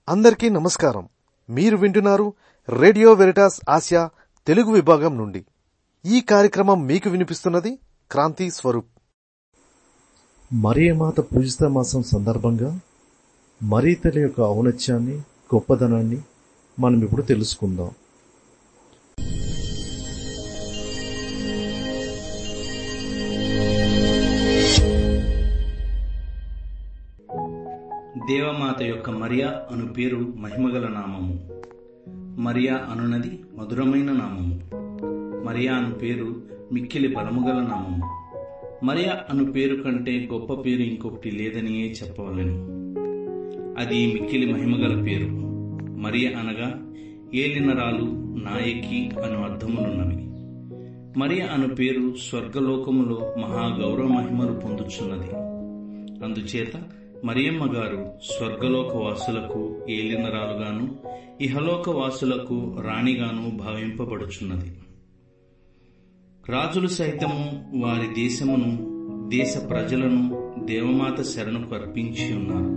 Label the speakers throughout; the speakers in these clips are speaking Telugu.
Speaker 1: అందరికీ నమస్కారం మీరు వింటున్నారు రేడియో వెరిటాస్ ఆసియా తెలుగు విభాగం నుండి ఈ కార్యక్రమం మీకు వినిపిస్తున్నది క్రాంతి స్వరూప్ మరియమాత పూజిత మాసం సందర్భంగా మరీతల యొక్క ఔన్నత్యాన్ని గొప్పదనాన్ని మనం ఇప్పుడు తెలుసుకుందాం
Speaker 2: దేవమాత యొక్క మరియా అను పేరు మహిమగల నామము మరియా అనునది మధురమైన నామము మరియా అను పేరు మిక్కిలి బలముగల నామము మరియా అను పేరు కంటే గొప్ప పేరు ఇంకొకటి లేదనియే చెప్పవలను అది మిక్కిలి మహిమగల పేరు మరియ అనగా ఏలినరాలు నాయకి అను అర్థములున్నవి మరియ అను పేరు స్వర్గలోకములో మహా గౌరవ మహిమలు పొందుచున్నది అందుచేత మరియమ్మ గారు స్వర్గలోక వాసులకు ఏలినరాలుగాను ఇహలోక వాసులకు రాణిగాను భావింపబడుచున్నది రాజులు సైతము వారి దేశమును దేశ ప్రజలను దేవమాత శరణకు అర్పించి ఉన్నారు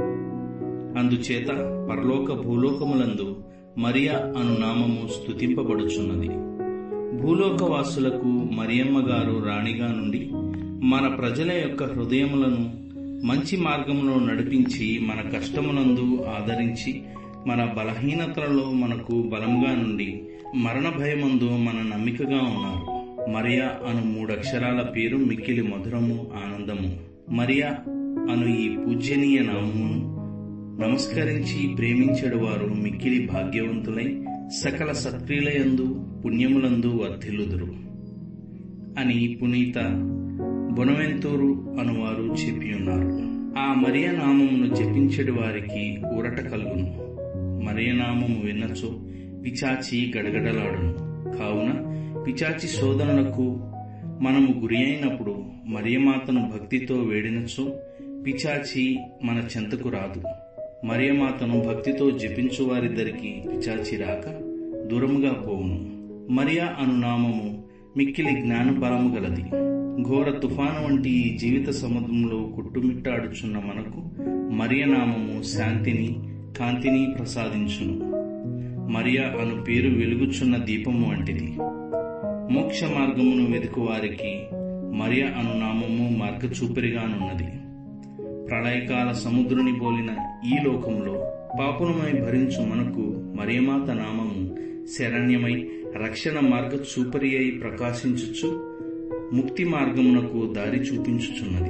Speaker 2: అందుచేత పరలోక భూలోకములందు మరియా అను నామము స్తుతింపబడుచున్నది భూలోక వాసులకు మరియమ్మ గారు రాణిగా నుండి మన ప్రజల యొక్క హృదయములను మంచి మార్గంలో నడిపించి మన కష్టమునందు ఆదరించి మన బలహీనతలలో మనకు బలంగా నుండి మరణ భయమందు మన నమ్మికగా ఉన్నారు మరియా అను మూడక్షరాల పేరు మిక్కిలి మధురము ఆనందము మరియా అను ఈ పూజ్యనీయ నామమును నమస్కరించి ప్రేమించడు వారు మిక్కిలి భాగ్యవంతులై సకల సత్క్రియలయందు పుణ్యములందు వర్ధిల్లుదురు అని పునీత బొనవెంతూరు అనువారు చెప్పి ఉన్నారు ఆ మరియ నామమును జపించడి వారికి ఊరట కలుగును మరియ నామము విన్నచో పిచాచి గడగడలాడును కావున పిచాచి శోధనలకు మనము గురి అయినప్పుడు మరియమాతను భక్తితో వేడినచో పిచాచి మన చెంతకు రాదు మరియమాతను భక్తితో జపించు వారిద్దరికి పిచాచి రాక దూరముగా పోవును మరియా అను నామము మిక్కిలి జ్ఞాన బలము గలది ఘోర తుఫాను వంటి ఈ జీవిత సముద్రంలో కుట్టుమిట్టాడుచున్న మనకు మరియనామము శాంతిని కాంతిని ప్రసాదించును మరియా అను పేరు వెలుగుచున్న దీపము వంటిది మోక్ష మార్గమును వెతుకు వారికి మరియ అను నామము మార్గచూపిరిగానున్నది ప్రళయకాల సముద్రుని పోలిన ఈ లోకంలో పాపులమై భరించు మనకు మరియమాత నామము శరణ్యమై రక్షణ మార్గ చూపరి అయి ప్రకాశించుచు ముక్తి మార్గమునకు దారి చూపించుచున్నది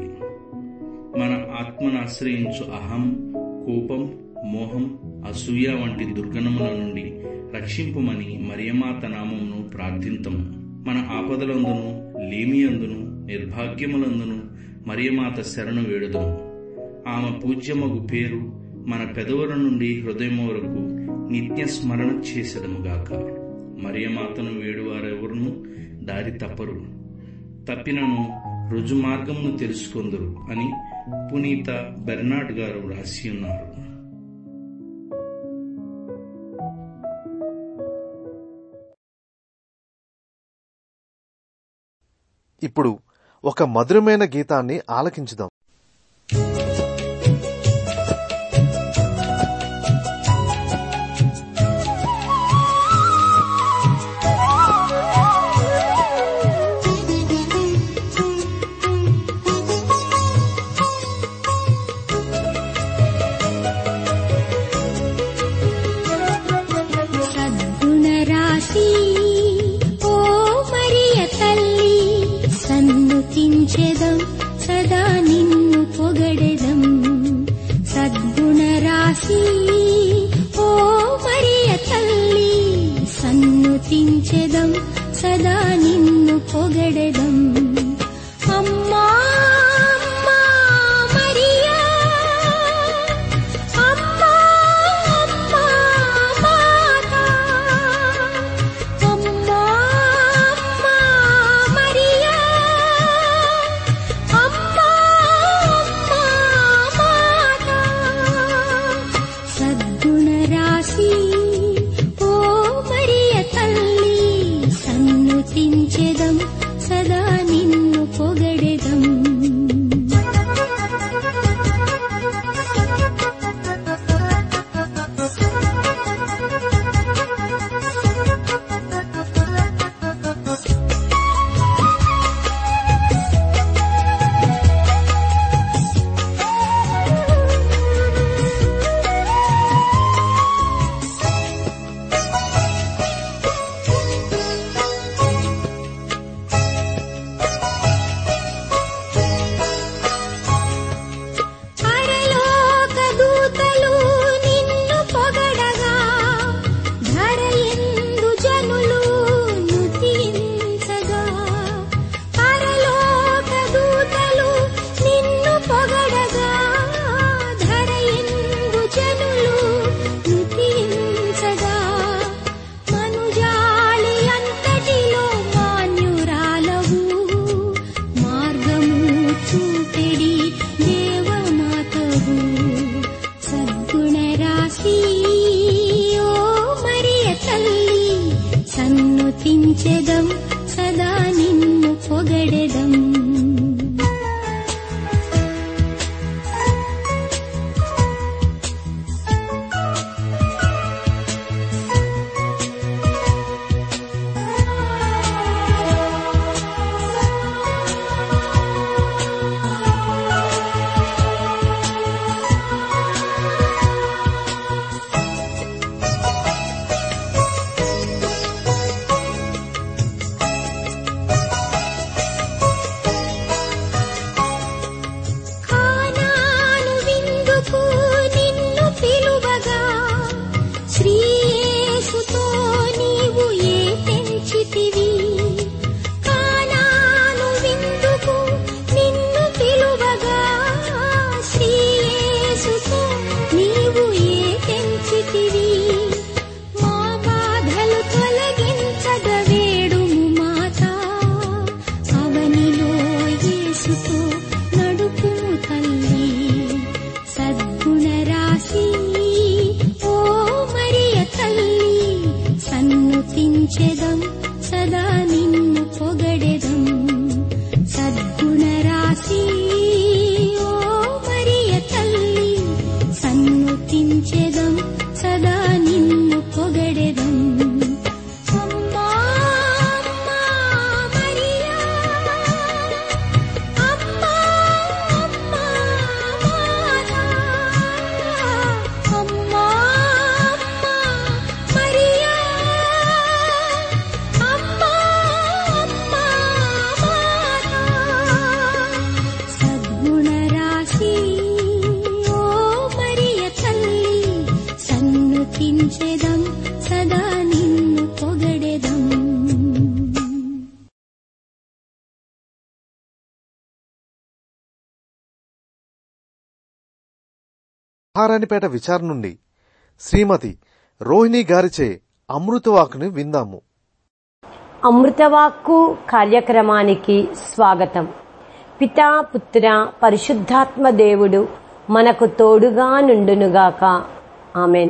Speaker 2: మన ఆత్మను ఆశ్రయించు అహం కోపం మోహం అసూయ వంటి దుర్గణముల నుండి రక్షింపుమని మరియమాత నామమును ప్రార్థింతము మన ఆపదలందును లేమియందును నిర్భాగ్యములందును మరియమాత శరణు వేడుదము ఆమె పూజ్యమగు పేరు మన పెదవుల నుండి హృదయం వరకు నిత్య స్మరణ చేసెదముగాక మరియమాతను వేడువారెవరును దారి తప్పరు తప్పినను రుజు మార్గమును తెలుసుకొందరు అని పునీత బెర్నాడ్ గారు రాసి ఉన్నారు
Speaker 1: ఇప్పుడు ఒక మధురమైన గీతాన్ని ఆలకించుదాం
Speaker 3: సద్గుణరాశి ఓ మరియ తల్లి సన్నుతించెదం సదా నిన్ను పొగడెదం సద్గుణరాశి ఓ మరియ తల్లి సన్నుతించెదం సదా నిన్ను పొగడెదం అమ్మా అమ్మా మరియా అమ్మా అమ్మా మాతా అమ్మా అమ్మా మరియా అమ్మా అమ్మా మాతా సద్గుణరాశి ఓ మరియ తల్లి సన్నుతించెదం సదా నిన్ను రాశి ఓ మరియ తల్లి సన్నుతించెదం సదా నిన్ను పొగడెదం కానాను విందుకు నిన్ను పిలువగా శ్రీయేసుతో నీవు ఏ పెంచితివి కానాను విందుకు నిన్ను పిలువగా శ్రీయేసుతో నీవు ఏ పెంచితివి మా బాధలు తొలగించగ వేడుము మాతా అవనిలో యేసుతో నడుపుము తల్లి సద్గుణ రాశి ఓ మరియ తల్లి సన్నుతించెదం సదా నిన్ను పొగడెదం సద్గుణ రాశి ఓ మరియ తల్లి సన్నుతించెదం సదా నిన్ను పొగడెదం అమ్మా అమ్మా మరియా అమ్మా అమ్మా మాతా అమ్మా అమ్మా మరియా అమ్మా అమ్మా మాతా సద్గుణ రాశి ఓ మరియ తల్లి సన్నుతించెదం సదా నిన్ను పొగడెదం
Speaker 1: మహారాణిపేట విచారణ నుండి శ్రీమతి రోహిణి గారిచే అమృతవాకుని విందాము
Speaker 4: అమృతవాక్కు కార్యక్రమానికి స్వాగతం పితా పుత్ర పరిశుద్ధాత్మ దేవుడు మనకు తోడుగా నుండునుగాక ఆమెన్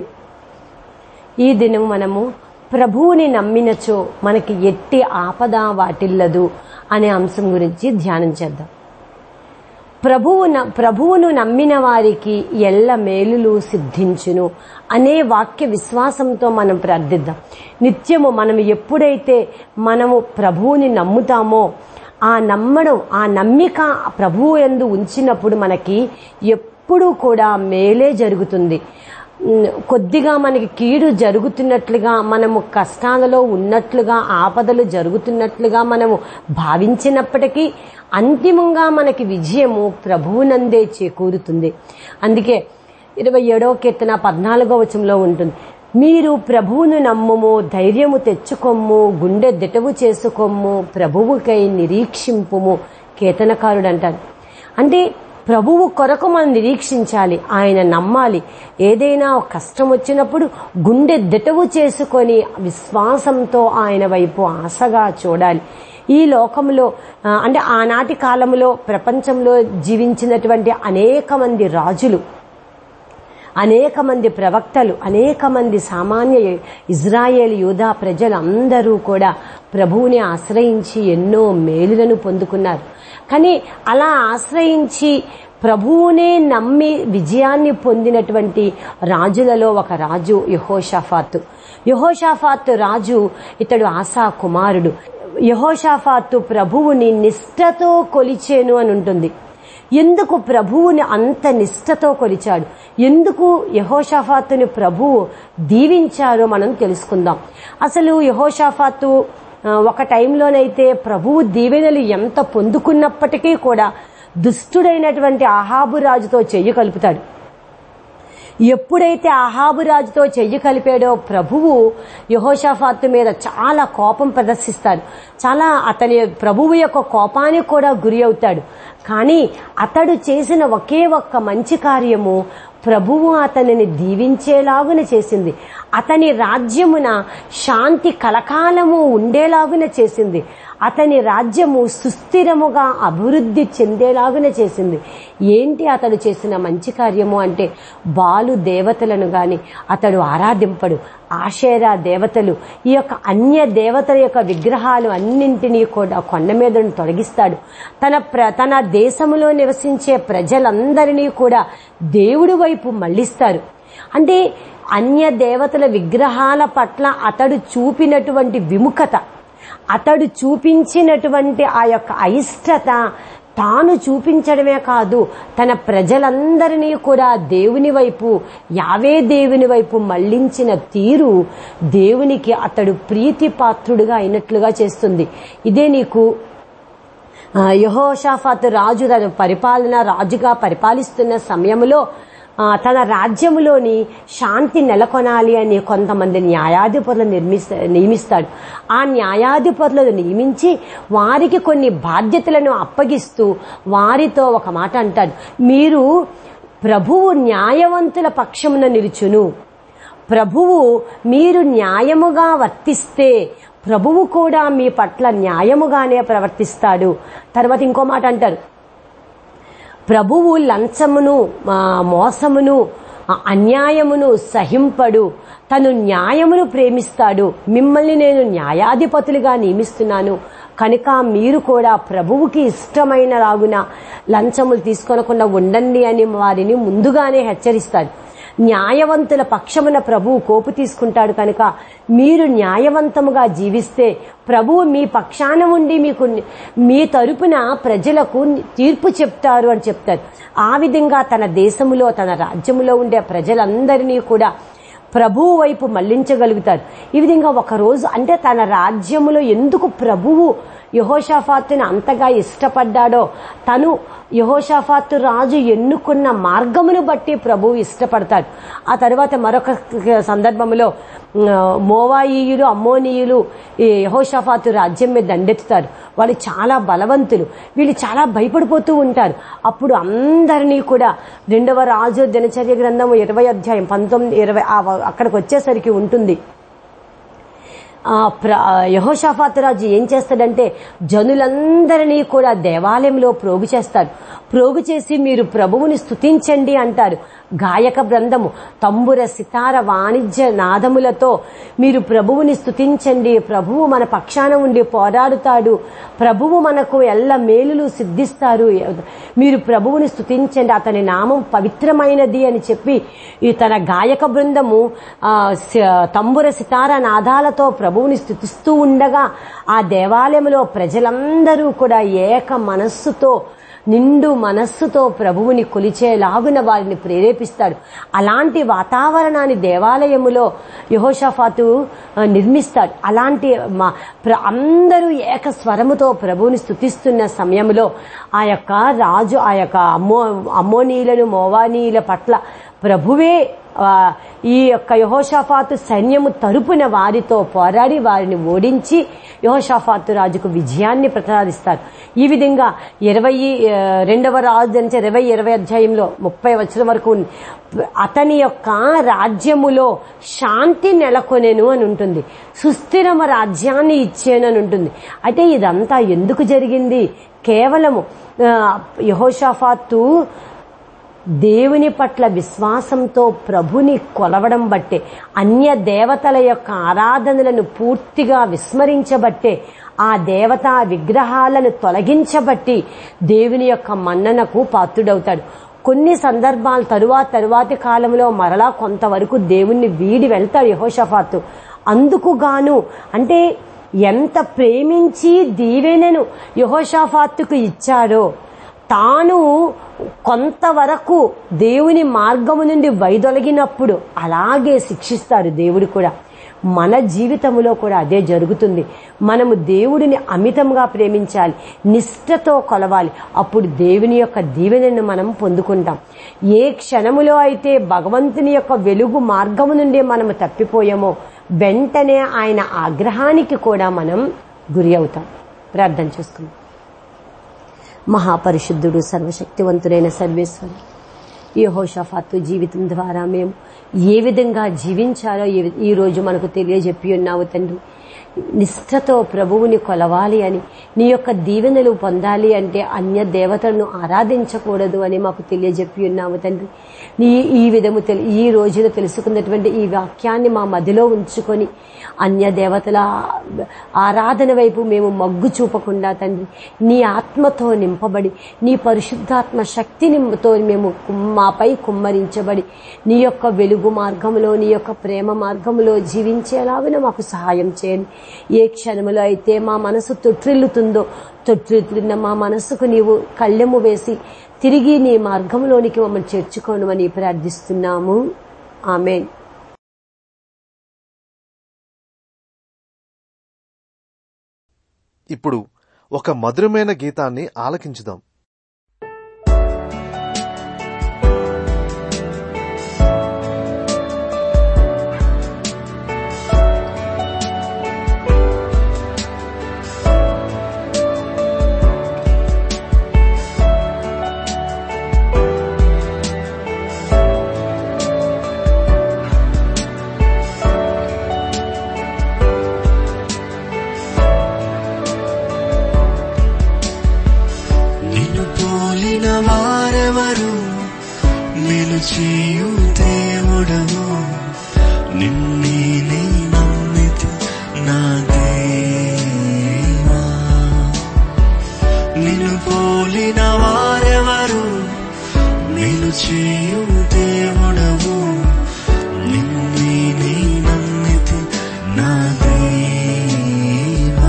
Speaker 4: ఈ దినం మనము ప్రభువుని నమ్మినచో మనకి ఎట్టి ఆపద వాటిల్లదు అనే అంశం గురించి ధ్యానం చేద్దాం ప్రభువు న- ప్రభువును నమ్మిన వారికి ఎల్ల మేలులు సిద్ధించును అనే వాక్య విశ్వాసంతో మనం ప్రార్థిద్దాం నిత్యము మనం ఎప్పుడైతే మనము ప్రభువుని నమ్ముతామో ఆ నమ్మడం ఆ నమ్మిక ప్రభువు ఎందు ఉంచినప్పుడు మనకి ఎప్పుడూ కూడా మేలే జరుగుతుంది ఉమ్, కొద్దిగా మనకి కీడు జరుగుతున్నట్లుగా మనము కష్టాలలో ఉన్నట్లుగా ఆపదలు జరుగుతున్నట్లుగా మనము భావించినప్పటికీ అంతిమంగా మనకి విజయము ప్రభువునందే చేకూరుతుంది అందుకే ఇరవై ఏడవ కీర్తన పద్నాలుగో వచనంలో ఉంటుంది మీరు ప్రభువును నమ్ముము ధైర్యము తెచ్చుకొమ్ము గుండె దిటవు చేసుకోమ్ము ప్రభువుకై నిరీక్షింపుము కీర్తనకారుడు అంటారు అంటే ప్రభువు కొరకు మనం నిరీక్షించాలి ఆయన నమ్మాలి ఏదైనా ఒక కష్టం వచ్చినప్పుడు గుండె దిటవు చేసుకొని విశ్వాసంతో ఆయన వైపు ఆశగా చూడాలి ఈ లోకంలో ఆ, అంటే ఆనాటి కాలంలో ప్రపంచంలో జీవించినటువంటి అనేక మంది రాజులు అనేక మంది ప్రవక్తలు అనేక మంది సామాన్య ఇజ్రాయేల్ యూదా ప్రజలందరూ కూడా ప్రభువుని ఆశ్రయించి ఎన్నో మేలులను పొందుకున్నారు కానీ అలా ఆశ్రయించి ప్రభువునే నమ్మి విజయాన్ని పొందినటువంటి రాజులలో ఒక రాజు యహోషాఫాతు యహోషాఫాతు రాజు ఇతడు ఆశా కుమారుడు యహోషాఫాతు ప్రభువుని నిష్ఠతో కొలిచేను అని ఉంటుంది ఎందుకు ప్రభువుని అంత నిష్ఠతో కొలిచాడు ఎందుకు యహోషాఫాతుని ప్రభువు దీవించారో మనం తెలుసుకుందాం అసలు యహోషాఫాతు ఆ, ఒక టైంలోనైతే ప్రభువు దీవెనలు ఎంత పొందుకున్నప్పటికీ కూడా దుష్టుడైనటువంటి అహాబు రాజుతో చెయ్యి కలుపుతాడు ఎప్పుడైతే అహాబు రాజుతో చెయ్యి కలిపాడో ప్రభువు యహోషాఫాతు మీద చాలా కోపం ప్రదర్శిస్తాడు చాలా అతని ప్రభువు యొక్క కోపానికి కూడా గురి అవుతాడు కానీ అతడు చేసిన ఒకే ఒక్క మంచి కార్యము ప్రభువు అతనిని దీవించేలాగున చేసింది అతని రాజ్యమున శాంతి కలకాలము ఉండేలాగున చేసింది అతని రాజ్యము సుస్థిరముగా అభివృద్ధి చెందేలాగున చేసింది ఏంటి అతడు చేసిన మంచి కార్యము అంటే బాలు దేవతలను గాని అతడు ఆరాధింపడు ఆశేరా దేవతలు ఈ యొక్క అన్య దేవతల యొక్క విగ్రహాలు అన్నింటినీ కూడా కొండ మీద తొలగిస్తాడు తన ప్ర తన దేశములో నివసించే ప్రజలందరినీ కూడా దేవుడి వైపు మళ్లిస్తారు అంటే అన్య దేవతల విగ్రహాల పట్ల అతడు చూపినటువంటి విముఖత అతడు చూపించినటువంటి ఆ యొక్క అయిష్టత తాను చూపించడమే కాదు తన ప్రజలందరినీ కూడా దేవుని వైపు యావే దేవుని వైపు మళ్లించిన తీరు దేవునికి అతడు ప్రీతిపాత్రుడుగా అయినట్లుగా చేస్తుంది ఇదే నీకు ఆ, యెహోషాఫాతు రాజు తన పరిపాలన రాజుగా పరిపాలిస్తున్న సమయంలో ఆ, తన రాజ్యములోని శాంతి నెలకొనాలి అని కొంతమంది న్యాయాధిపతులను నిర్మిస్త నియమిస్తాడు ఆ న్యాయాధిపతులను నియమించి వారికి కొన్ని బాధ్యతలను అప్పగిస్తూ వారితో ఒక మాట అంటాడు మీరు ప్రభువు న్యాయవంతుల పక్షమున నిలుచును ప్రభువు మీరు న్యాయముగా వర్తిస్తే ప్రభువు కూడా మీ పట్ల న్యాయముగానే ప్రవర్తిస్తాడు తర్వాత ఇంకో మాట అంటారు ప్రభువు లంచమును ఆ, మోసమును ఆ, అన్యాయమును సహింపడు తను న్యాయమును ప్రేమిస్తాడు మిమ్మల్ని నేను న్యాయాధిపతులుగా నియమిస్తున్నాను కనుక మీరు కూడా ప్రభువుకి ఇష్టమైన రాగున లంచములు తీసుకొనకుండా ఉండండి అని వారిని ముందుగానే హెచ్చరిస్తాడు న్యాయవంతుల పక్షమున ప్రభువు కోపు తీసుకుంటాడు కనుక మీరు న్యాయవంతముగా జీవిస్తే ప్రభువు మీ పక్షాన ఉండి మీకు మీ తరపున ప్రజలకు తీర్పు చెప్తారు అని చెప్తారు ఆ విధంగా తన దేశములో తన రాజ్యములో ఉండే ప్రజలందరినీ కూడా ప్రభువు వైపు మళ్లించగలుగుతారు ఈ విధంగా ఒక రోజు అంటే తన రాజ్యములో ఎందుకు ప్రభువు యహోషాఫాతుని అంతగా ఇష్టపడ్డాడో తను యహోషాఫాతు రాజు ఎన్నుకున్న మార్గమును బట్టి ప్రభువు ఇష్టపడతాడు ఆ తర్వాత మరొక సందర్భంలో ఆ, మోవాయియులు అమ్మోనీయులు ఈ యహోషాఫాతు రాజ్యం మీద దండెత్తుతారు వాళ్ళు చాలా బలవంతులు వీళ్ళు చాలా భయపడిపోతూ ఉంటారు అప్పుడు అందరినీ కూడా రెండవ రాజు దినచర్య గ్రంథం ఇరవై అధ్యాయం పంతొమ్మిది ఇరవై ఆ వ- అక్కడికి వచ్చేసరికి ఉంటుంది ఆ ప్ర- ఆ యెహోషాఫాతు రాజు ఏం చేస్తాడంటే జనులందరినీ కూడా దేవాలయంలో ప్రోగు చేస్తాడు ప్రోగు చేసి మీరు ప్రభువుని స్తుతించండి అంటారు గాయక బృందము తంబుర సితార వాణిజ్య నాదములతో మీరు ప్రభువుని స్తుతించండి ప్రభువు మన పక్షాన ఉండి పోరాడుతాడు ప్రభువు మనకు ఎల్ల మేలులు సిద్ధిస్తారు మీరు ప్రభువుని స్తుతించండి అతని నామం పవిత్రమైనది అని చెప్పి ఈ తన గాయక బృందము ఆ, స- తంబుర సితార నాదాలతో ప్రభువుని స్తుతిస్తూ ఉండగా ఆ దేవాలయంలో ప్రజలందరూ కూడా ఏక మనస్సుతో నిండు మనస్సుతో ప్రభువుని కొలిచేలాగున వారిని ప్రేరేపిస్తాడు అలాంటి వాతావరణాన్ని దేవాలయములో యహోషాఫాతు ఆ, నిర్మిస్తాడు అలాంటి మా ప్ర- అందరూ ఏక స్వరముతో ప్రభువుని స్తుతిస్తున్న సమయంలో ఆ యొక్క రాజు ఆ యొక్క అమ్మో అమ్మోనీయులను మోవానీయుల పట్ల ప్రభువే ఆ, ఈ యొక్క యహోషాఫాతు సైన్యము తరపున వారితో పోరాడి వారిని ఓడించి యహోషాఫాతు రాజుకు విజయాన్ని ప్రసాదిస్తారు ఈ విధంగా ఇరవై ఆ, రెండవ రాజు నుంచి ఇరవై ఇరవై అధ్యాయంలో ముప్పై వచ్చిన వరకు ఉంది. అతని యొక్క రాజ్యములో శాంతి నెలకొనేను అని ఉంటుంది సుస్థిరమ రాజ్యాన్ని ఇచ్చేను అని ఉంటుంది అయితే ఇదంతా ఎందుకు జరిగింది కేవలము ఆ, యెహోషాఫాతు దేవుని పట్ల విశ్వాసంతో ప్రభుని కొలవడం బట్టే అన్య దేవతల యొక్క ఆరాధనలను పూర్తిగా విస్మరించబట్టే ఆ దేవతా విగ్రహాలను తొలగించబట్టి దేవుని యొక్క మన్ననకు పాత్రుడవుతాడు కొన్ని సందర్భాల తరువాత తరువాతి కాలంలో మరలా కొంతవరకు దేవుణ్ణి వీడి వెళ్తాడు యహోషఫాతు అందుకు గాను అంటే ఎంత ప్రేమించి దీవెనను యహోషాఫాతుకు ఇచ్చాడో తాను కొంతవరకు దేవుని మార్గము నుండి వైదొలగినప్పుడు అలాగే శిక్షిస్తాడు దేవుడు కూడా మన జీవితంలో కూడా అదే జరుగుతుంది మనము దేవుడిని అమితంగా ప్రేమించాలి నిష్ఠతో కొలవాలి అప్పుడు దేవుని యొక్క దీవెనను మనం పొందుకుంటాం ఏ క్షణములో అయితే భగవంతుని యొక్క వెలుగు మార్గము నుండి మనము తప్పిపోయామో వెంటనే ఆయన ఆగ్రహానికి కూడా మనం గురి అవుతాం ప్రార్థన చేసుకుందాం మహాపరిశుద్ధుడు సర్వశక్తివంతుడైన సర్వేశ్వరుడు ఈ హోషాఫాతు జీవితం ద్వారా మేము ఏ విధంగా జీవించాలో ఈ వి- ఈ రోజు మనకు తెలియజెప్పి ఉన్నావు తండ్రి నిష్ఠతో ప్రభువుని కొలవాలి అని నీ యొక్క దీవెనలు పొందాలి అంటే అన్య దేవతలను ఆరాధించకూడదు అని మాకు తెలియజెప్పి ఉన్నాము తండ్రి నీ ఈ విధము తెలి- ఈ రోజున తెలుసుకున్నటువంటి ఈ వాక్యాన్ని మా మదిలో ఉంచుకొని అన్య దేవతల ఆరాధన వైపు మేము మగ్గు చూపకుండా తండ్రి నీ ఆత్మతో నింపబడి నీ పరిశుద్ధాత్మ శక్తినితో మేము కుమ్- మాపై కుమ్మరించబడి నీ యొక్క వెలుగు మార్గంలో నీ యొక్క ప్రేమ మార్గంలో జీవించేలాగా మాకు సహాయం చేయండి ఏ క్షణములో అయితే మా మనసు తొట్టిల్లుతుందో తొట్టిల్లుతున్న మా మనసుకు నీవు కళ్ళెము వేసి తిరిగి నీ మార్గంలోనికి మమ్మల్ని చేర్చుకోనమని ప్రార్థిస్తున్నాము ఆమెన్
Speaker 1: ఇప్పుడు ఒక మధురమైన గీతాన్ని ఆలకించుదాం
Speaker 5: నిన్ను పోలిన వారెవరు నేను చేయు దేవుడవు నిన్నే నే నమ్మితి నా దేవా నిన్ను పోలిన వారెవరు నేను చేయు దేవుడవు నిన్నే నే నమ్మితి నా దేవా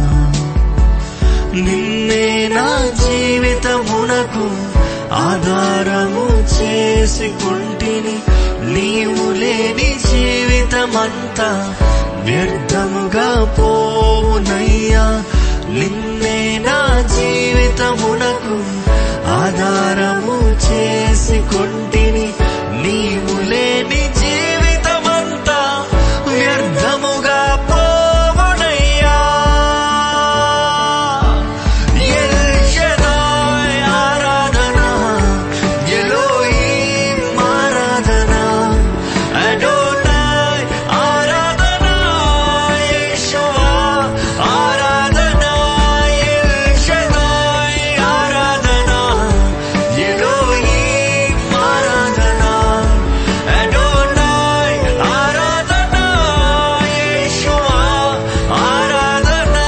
Speaker 5: నిన్నే నా జీవితమునకు ఆధారము చేసుకుంటిని నీవు లేని జీవితమంతా వ్యర్థముగా పోవునయ్యా నిన్నే నా జీవితమునకు ఆధారము చేసుకుంటిని నీవు లేని జీవితమంతా వ్యర్థముగా పోవునయ్యా ఎల్ షదాయ్ ఆరాధనా ఎలోహీం ఆరాధనా అడోనాయ్ ఆరాధనా యేషువా ఆరాధనా ఎల్ షదాయ్ ఆరాధనా ఎలోహీం ఆరాధనా అడోనాయ్ ఆరాధనా యేషువా ఆరాధనా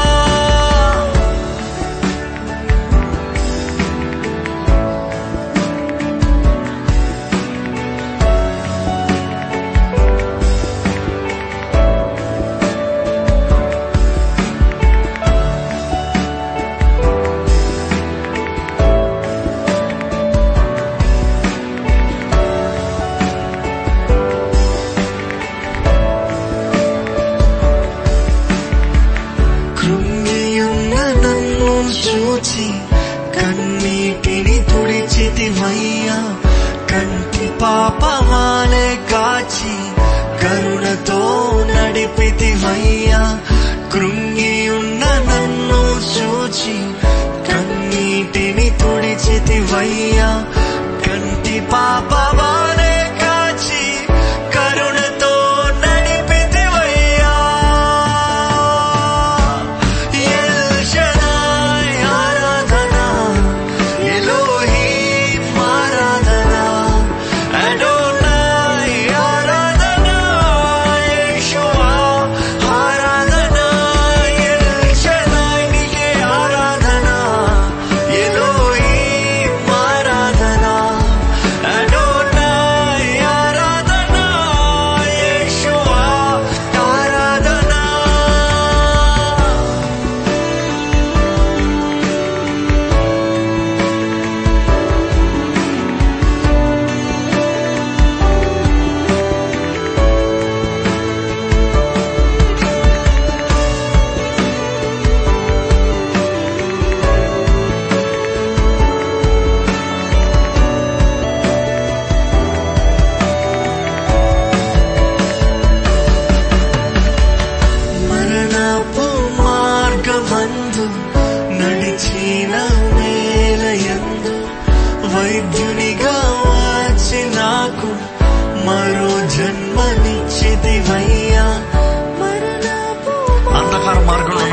Speaker 5: కృంగియున్న నన్ను చూచి కన్నీటిని తుడిచితివయ్యా కంటి పాపమాలే కాచి కరుణతో నడిపితివయ్యా కృంగియున్న నన్ను చూచి కన్నీటిని తుడిచితివయ్యా కంటి పాపమాలే కాచి కరుణతో నడిపితివయ్యా ఎల్ షదాయ్ ఆరాధనా ఎలోహీం ఆరాధనా అడోనాయ్ ఆరాధనా యేషువా ఆరాధనా ఎల్ షదాయ్ నీకే ఆరాధనా ఎలోహీం ఆరాధనా అడోనాయ్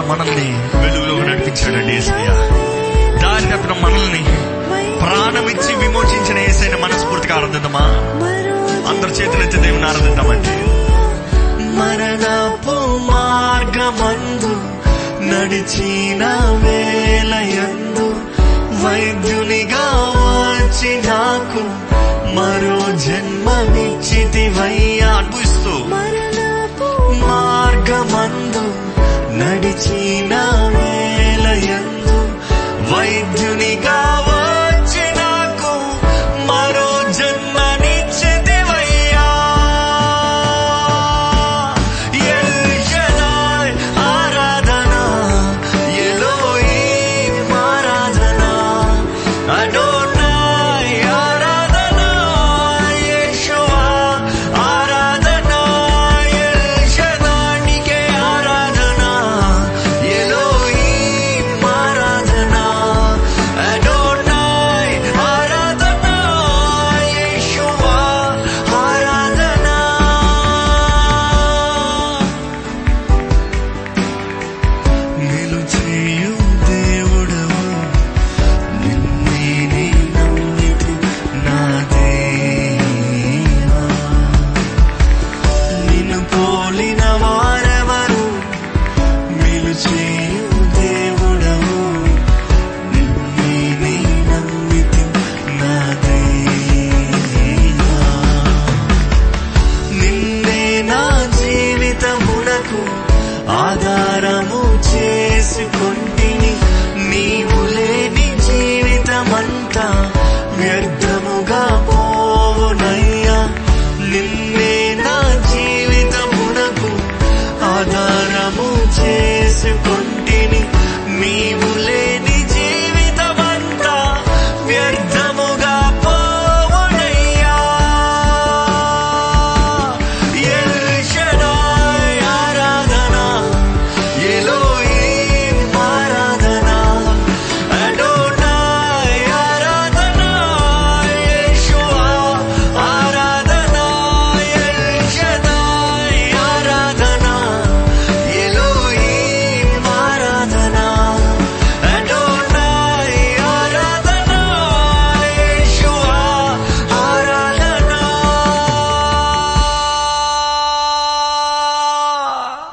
Speaker 6: మనల్ని వెలుగులోకి నడిపించాడండి ఏసయ్య దారి తప్పిన మనల్ని ప్రాణం ఇచ్చి విమోచించిన ఏసైన మనస్ఫూర్తిగా ఆరాధిద్దామా అందరి చేతులెత్తి దేవుని ఆరాధిద్దామండి మరణపు మార్గమందు నడిచిన వేలయందు వైద్యునిగా వచ్చి నాకు మరో జన్మనిచ్చితివయ్యా అనుభవిస్తూ మార్గమందు నడిచిన వేలయందు వైద్యునిగా వచ్చి నాకు మరో జన్మనిచ్చితివయ్యా ఎల్ షదాయ్ ఆరాధన ఎలోహీం ఆరాధన అడోనాయ్ ఆరాధన యేషువా ఆరాధన ఎల్ షదాయ్ నీకే ఆరాధన ఎలోహీం ఆరాధన అడోనాయ్ ఆరాధన యేషువా ఆరాధన నిలుచేయు దేవుడవు నిన్నే నీ నమ్మితి నా దేవా నిన్ను పోలిన వారెవరు నిలుచేయు దేవుడవు నిన్నే నీ నమ్మితి నా దేవా నిన్నే నా జీవితమునకు ఆధారము చేసుకొంటిని నీవు లేని జీవితమంతా వ్యర్థముగా పోవునయ్యా నిన్నే నా జీవితమునకు ఆధారము చేసుకొంటిని నీవు లేని జీవితమంతా వ్యర్థముగా పోవునయ్యా ఎల్ షడాయ్ ఆరాధన ఎలోహీం ఆరాధన అడోనాయ్ ఆరాధన యేషువా ఆరాధన ఎల్ షడాయ్ ఆరాధన ఎలోహీం ఆరాధన అడోనాయ్ ఆరాధన యేషువా ఆరాధన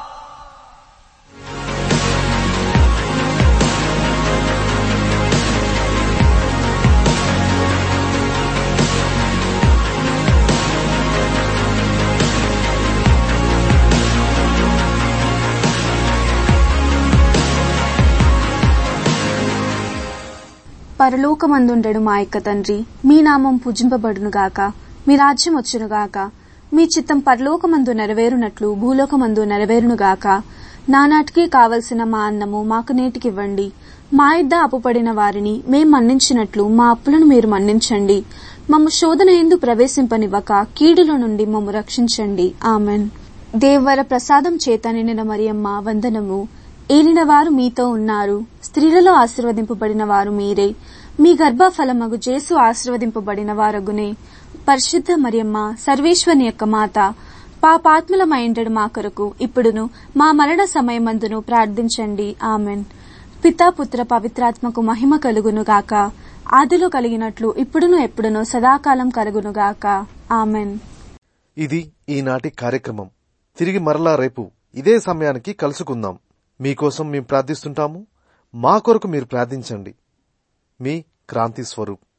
Speaker 7: పరలోకమందుండెడు మా యొక్క తండ్రి మీ నామం పూజింపబడునుగాక మీ రాజ్యం వచ్చునుగాక మీ చిత్తం పరలోకమందు నెరవేరునట్లు భూలోకమందు నెరవేరునుగాక నానాటికి కావలసిన మా అన్నము మాకు నేటికివ్వండి మా ఇద్ద అప్పుపడిన వారిని మేం మన్నించినట్లు మా అప్పులను మీరు మన్నించండి మమ్ము శోధన ఎందు ప్రవేశింపనివ్వక కీడుల నుండి మమ్ము రక్షించండి ఆమెన్ దేవర ప్రసాదం చేత నిండిన మరియమ్మ వందనము ఏలిన వారు మీతో ఉన్నారు స్త్రీలలో ఆశీర్వదింపబడిన వారు మీరే మీ గర్భఫలమగు జేసు ఆశీర్వదింపబడిన వారగునే పరిశుద్ధ మరియమ్మ సర్వేశ్వరుని యొక్క మాత పాపాత్ములమైండడు మా కొరకు ఇప్పుడును మా మరణ సమయమందును ప్రార్థించండి ఆమెన్ పితా పుత్ర పవిత్రాత్మకు మహిమ కలుగును గాక ఆదిలో కలిగినట్లు ఇప్పుడును ఎప్పుడును సదాకాలం కలుగును గాక ఆమెన్
Speaker 1: ఇది ఈనాటి కార్యక్రమం తిరిగి మరలా రేపు ఇదే సమయానికి కలుసుకుందాం మీకోసం మేము ప్రార్థిస్తుంటాము మా కొరకు మీరు ప్రార్థించండి మీ క్రాంతి స్వరూప్